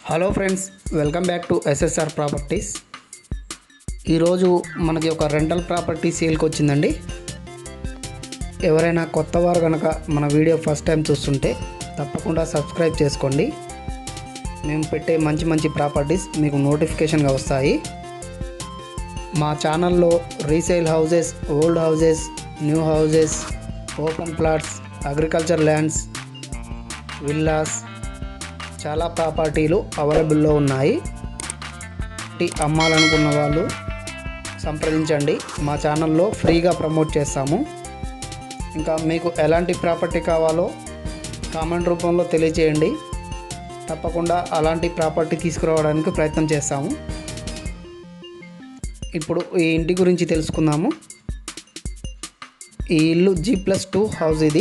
hello friends welcome back to SSR properties ఈరోజు మనకి ఒక రెంటల్ ప్రాపర్టీ సేల్కి వచ్చిందండి ఎవరైనా కొత్త వారు కనుక మన వీడియో ఫస్ట్ టైం చూస్తుంటే తప్పకుండా సబ్స్క్రైబ్ చేసుకోండి మేము పెట్టే మంచి మంచి ప్రాపర్టీస్ మీకు నోటిఫికేషన్గా వస్తాయి మా ఛానల్లో resale houses old houses new houses open plots agriculture lands villas చాలా ప్రాపర్టీలు అవైలబుల్లో ఉన్నాయి టీ అమ్మాలనుకున్న వాళ్ళు సంప్రదించండి మా ఛానల్లో ఫ్రీగా ప్రమోట్ చేస్తాము ఇంకా మీకు ఎలాంటి ప్రాపర్టీ కావాలో కామెంట్ రూపంలో తెలియచేయండి తప్పకుండా అలాంటి ప్రాపర్టీ తీసుకురావడానికి ప్రయత్నం చేస్తాము ఇప్పుడు ఈ ఇంటి గురించి తెలుసుకుందాము ఈ ఇల్లు జీ ప్లస్ టూ హౌస్ ఇది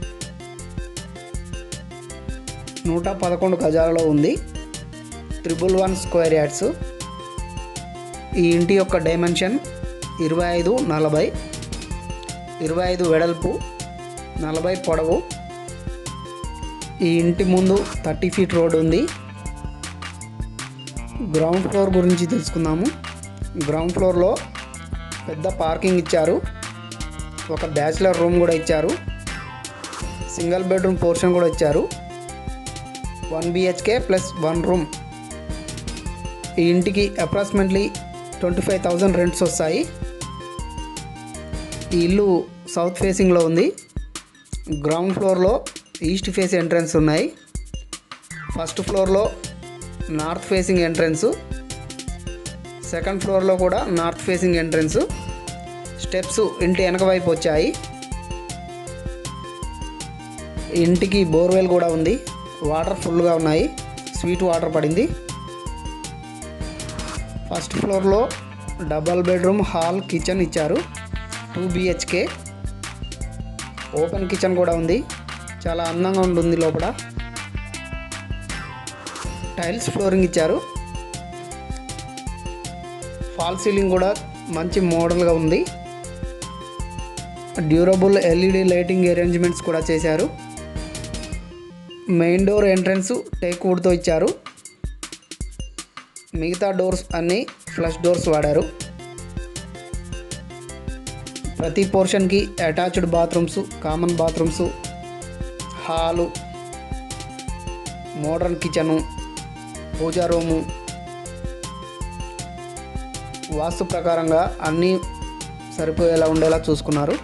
నూట పదకొండు గజాలలో ఉంది త్రిబుల్ వన్ స్క్వేర్ యార్డ్స్ ఈ ఇంటి యొక్క డైమెన్షన్ ఇరవై ఐదు నలభై ఇరవై ఐదు వెడల్పు నలభై పొడవు ఈ ఇంటి ముందు థర్టీ ఫీట్ రోడ్ ఉంది గ్రౌండ్ ఫ్లోర్ గురించి తెలుసుకుందాము గ్రౌండ్ ఫ్లోర్లో పెద్ద పార్కింగ్ ఇచ్చారు ఒక బ్యాచిలర్ రూమ్ కూడా ఇచ్చారు సింగిల్ బెడ్రూమ్ పోర్షన్ కూడా ఇచ్చారు one BHK plus one room ఈ ఇంటికి approximately twenty five thousand rents వస్తాయి ఈ ఇల్లు సౌత్ ఫేసింగ్లో ఉంది గ్రౌండ్ ఫ్లోర్లో ఈస్ట్ ఫేస్ ఎంట్రన్స్ ఉన్నాయి ఫస్ట్ ఫ్లోర్లో నార్త్ ఫేసింగ్ ఎంట్రన్స్ సెకండ్ ఫ్లోర్లో కూడా నార్త్ ఫేసింగ్ ఎంట్రన్స్ స్టెప్స్ ఇంటి వెనక వైపు వచ్చాయి ఇంటికి బోర్వెల్ కూడా ఉంది వాటర్ ఫుల్గా ఉన్నాయి స్వీట్ వాటర్ పడింది ఫస్ట్ ఫ్లోర్లో డబల్ బెడ్రూమ్ హాల్ కిచెన్ ఇచ్చారు టూ బిహెచ్కే ఓపెన్ కిచెన్ కూడా ఉంది చాలా అందంగా ఉంటుంది లోపల టైల్స్ ఫ్లోరింగ్ ఇచ్చారు ఫాల్ సీలింగ్ కూడా మంచి మోడల్గా ఉంది డ్యూరబుల్ ఎల్ఈడి లైటింగ్ అరేంజ్మెంట్స్ కూడా చేశారు మెయిన్ డోర్ ఎంట్రన్స్ టేక్ వుడ్తో ఇచ్చారు మిగతా డోర్స్ అన్నీ ఫ్లష్ డోర్స్ వాడారు ప్రతి పోర్షన్కి attached bathrooms common bathrooms hall modern kitchen puja room vastu ప్రకారంగా అన్నీ సరిపోయేలా ఉండేలా చూసుకున్నారు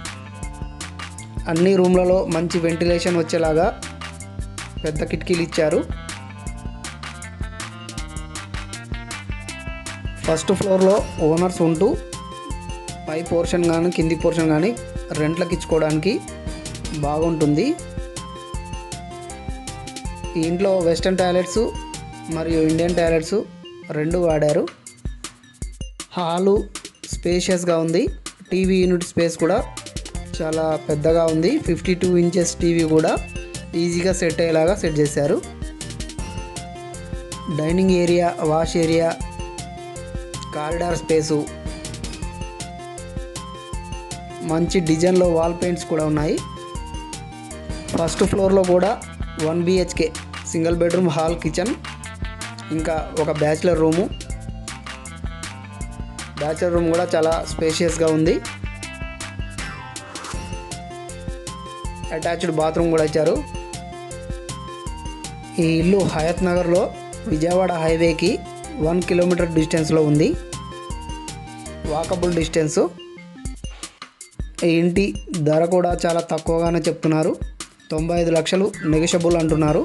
అన్ని రూమ్లలో మంచి వెంటిలేషన్ వచ్చేలాగా పెద్ద కిటికీలు ఇచ్చారు ఫస్ట్ ఫ్లోర్లో ఓనర్స్ ఉంటూ పై పోర్షన్ కానీ కింది పోర్షన్ కానీ రెంట్లకు ఇచ్చుకోవడానికి బాగుంటుంది ఈ ఇంట్లో వెస్టర్న్ టాయిలెట్స్ మరియు ఇండియన్ టాయిలెట్స్ రెండు వాడారు హాలు స్పేషియస్గా ఉంది టీవీ యూనిట్ స్పేస్ కూడా చాలా పెద్దగా ఉంది ఫిఫ్టీ టూ ఇంచెస్ టీవీ కూడా ఈజీగా సెట్ అయ్యేలాగా సెట్ చేశారు dining area wash area corridor space మంచి డిజైన్లో వాల్ పెయింట్స్ కూడా ఉన్నాయి ఫస్ట్ ఫ్లోర్లో కూడా one BHK single bedroom hall kitchen ఇంకా ఒక బ్యాచిలర్ రూము బ్యాచిలర్ రూమ్ కూడా చాలా స్పేషియస్గా ఉంది అటాచ్డ్ బాత్రూమ్ కూడా ఇచ్చారు ఈ ఇల్లు హయత్ నగర్లో విజయవాడ హైవేకి వన్ కిలోమీటర్ డిస్టెన్స్లో ఉంది వాకబుల్ డిస్టెన్స్ ఈ ఇంటి ధర కూడా చాలా తక్కువగానే చెప్తున్నారు తొంభై ఐదు లక్షలు నెగషబుల్ అంటున్నారు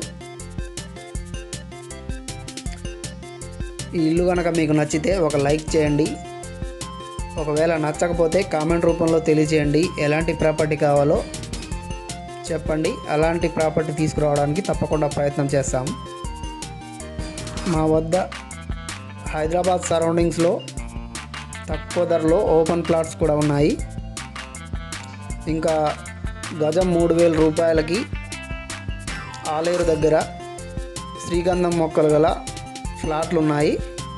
ఈ ఇల్లు కనుక మీకు నచ్చితే ఒక లైక్ చేయండి ఒకవేళ నచ్చకపోతే కామెంట్ రూపంలో తెలియజేయండి ఎలాంటి ప్రాపర్టీ కావాలో చెప్పండి అలాంటి ప్రాపర్టీ తీసుకురావడానికి తప్పకుండా ప్రయత్నం చేస్తాము మా వద్ద హైదరాబాద్ సరౌండింగ్స్లో తక్కువ ధరలో ఓపెన్ ప్లాట్స్ కూడా ఉన్నాయి ఇంకా గజం మూడు వేల రూపాయలకి ఆలేరు దగ్గర శ్రీగంధం మొక్కలు గల ఫ్లాట్లు ఉన్నాయి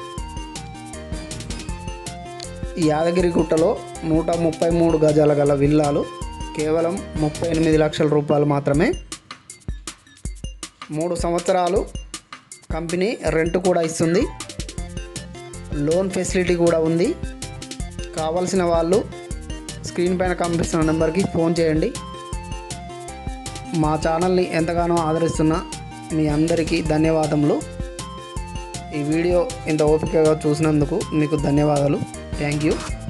యాదగిరిగుట్టలో నూట ముప్పై మూడు గజాల గల విల్లాలు కేవలం ముప్పై ఎనిమిది లక్షల రూపాయలు మాత్రమే మూడు సంవత్సరాలు కంపెనీ రెంట్ కూడా ఇస్తుంది లోన్ ఫెసిలిటీ కూడా ఉంది కావాల్సిన వాళ్ళు స్క్రీన్ పైన కనిపిస్తున్న నెంబర్కి ఫోన్ చేయండి మా ఛానల్ని ఎంతగానో ఆదరిస్తున్న మీ అందరికీ ధన్యవాదములు ఈ వీడియో ఇంత ఓపికగా చూసినందుకు మీకు ధన్యవాదాలు థ్యాంక్ యూ